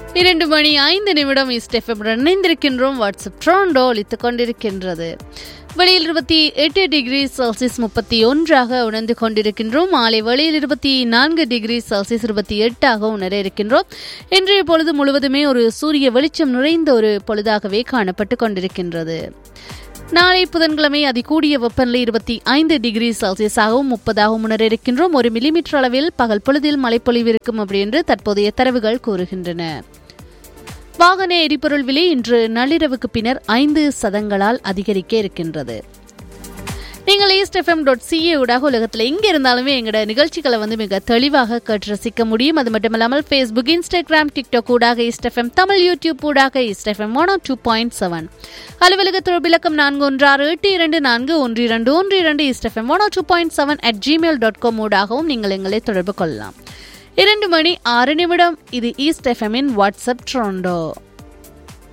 இரண்டு மணி ஐந்து நிமிடம் இஸ்டெஃபமுடன் இணைந்திருக்கின்றோம் வாட்ஸ்அப் ட்ரோண்டோ ஒலித்துக் கொண்டிருக்கின்றது வெளியில் இருபத்தி எட்டு டிகிரி செல்சியஸ் முப்பத்தி ஒன்றாக உணர்ந்து கொண்டிருக்கின்றோம் மாலை வெளியில் இருபத்தி நான்கு டிகிரி செல்சியஸ் இருபத்தி எட்டாக உணர இருக்கின்றோம் இன்றைய பொழுது முழுவதுமே ஒரு சூரிய வெளிச்சம் நிறைந்த ஒரு பொழுதாகவே காணப்பட்டு கொண்டிருக்கின்றது நாளை புதன்கிழமை அதிகூடிய வெப்பநிலை இருபத்தி ஐந்து டிகிரி செல்சியஸாகவும் முப்பதாகவும் உணர இருக்கின்றோம் ஒரு மில்லிமீட்டர் அளவில் பகல் பொழுதில் மழைப்பொழிவு இருக்கும் அப்படி என்று தற்போதைய தரவுகள் கூறுகின்றன வாகன எரிபொருள் விலை இன்று நள்ளிரவுக்கு பின்னர் ஐந்து சதங்களால் அதிகரிக்க இருக்கின்றது நீங்கள் ஈஸ்ட் எஃப்எம் டாட் சிஏ ஊடாக உலகத்தில் எங்கே இருந்தாலுமே எங்களோட நிகழ்ச்சிகளை வந்து மிக தெளிவாக கேட்டு ரசிக்க முடியும் அது மட்டும் இல்லாமல் ஃபேஸ்புக் இன்ஸ்டாகிராம் டிக்டாக் ஊடாக ஈஸ்ட் எஃப்எம் தமிழ் யூடியூப் ஊடாக east FM one two point seven அலுவலக தொடர்பிலக்கம் நான்கு ஒன்று ஆறு எட்டு இரண்டு நான்கு ஒன்று இரண்டு ஒன்று இரண்டு east FM one two point seven at Gmail dot com ஊடாகவும் நீங்கள் எங்களை தொடர்பு கொள்ளலாம் இரண்டு மணி ஆறு நிமிடம் இது ஈஸ்ட் எஃப்எம்மின் வாட்ஸ்அப் ட்ரோண்டோ